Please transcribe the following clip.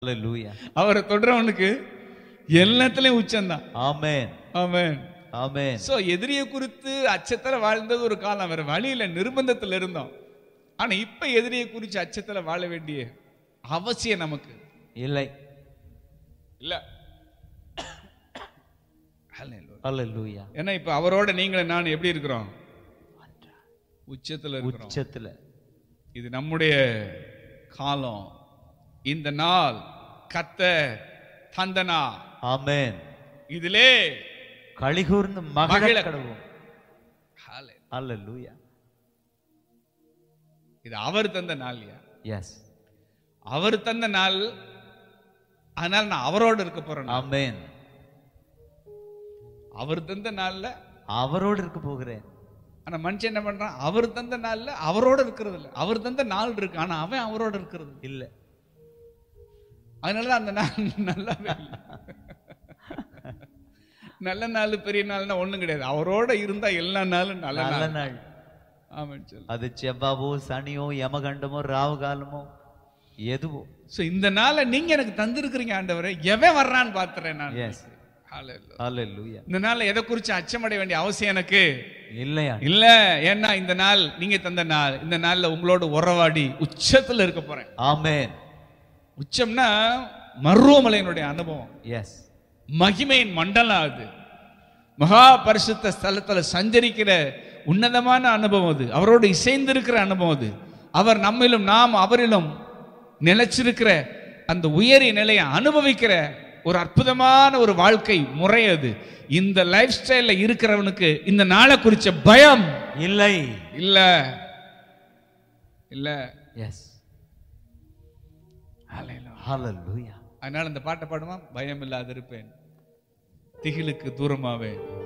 Hallelujah. அவரை தொடுறவனுக்கு எல்லாத்துலயும் உச்சம்தான் Amen. Amen Amen. சோ எதிரியை குறித்து அச்சத்துல வாழ்ந்தது ஒரு காலம் வேற வழியில நிர்பந்தத்துல இருந்தோம் ஆனா இப்ப எதிரியை குறித்து அச்சத்துல வாழ வேண்டிய அவசியம் நமக்கு இல்லை இல்ல Hallelujah. Hallelujah. ஏன்னா இப்ப அவரோட நீங்களும் நான் எப்படி இருக்கிறோம் உச்சத்துல இருக்கிறோம் உச்சத்துல இது நம்முடைய காலம் இந்த நாள் கத்த தந்தனா ஆமென் இதிலே கலிகூர்ந்து மகிழ மகிழ கடவும் Hallelujah. Hallelujah. இது அவர் தந்த நாள்யா Yes. அவர் தந்த நாள் அதனால நான் அவரோட இருக்க போறேன் Amen. அவர் தந்த நாள்ல அவரோடு இருக்க போகிறேன் ஆனா மனுஷன் என்ன பண்றான் அவர் தந்த நாள்ல அவரோட இருக்கிறது இல்ல அவர் தந்த நாள் இருக்கு ஆனா அவன் அவரோட இருக்கிறது இல்ல. இல்ல அதனாலதான் அந்த நாள் நல்லாவே இல்ல. நல்ல நாள் பெரிய நாள்னா ஒண்ணும் கிடையாது அவரோட இருந்தா எல்லா நாளும் நல்ல நல்ல நாள் நாள் ஆமான்னு சொல்லு அது செவ்வாவோ சனியோ யமகண்டமோ ராவு காலமோ எதுவோ சோ இந்த நாளை நீங்க எனக்கு தந்திருக்கிறீங்க ஆண்டவரே எவன் வர்றான்னு பாத்துறேன் நான் Yes. Hallelujah. Hallelujah. இந்த நாள்ல எதை குறிச்சு அச்சமடைய வேண்டிய அவசியம் எனக்கு இல்லையா இல்ல ஏன்னா இந்த நாள் நீங்க தந்த நாள் இந்த நாள்ல உங்களோட உறவாடி உச்சத்துல இருக்க போறேன் ஆமென் உச்சம்னா மருவமலையினுடைய அனுபவம் எஸ் மகிமையின் மண்டலம் அது மகா பரிசுத்த ஸ்தலத்துல சஞ்சரிக்கிற உன்னதமான அனுபவம் அது அவரோடு இசைந்திருக்கிற அனுபவம் அது அவர் நம்மிலும் நாம் அவரிலும் நிலைச்சிருக்கிற அந்த உயரிய நிலையை அனுபவிக்கிற ஒரு அற்புதமான ஒரு வாழ்க்கை முறை அது இந்த லைஃப் ஸ்டைல்ல இருக்கிறவனுக்கு இந்த நாளை குறிச்ச பயம் இல்லை இல்ல இல்ல எஸ் ஹalleluya அதனால இந்த பாட்டை பாடுமா பயம் இல்லாது இருப்பேன் திகிலுக்கு தூரமாவே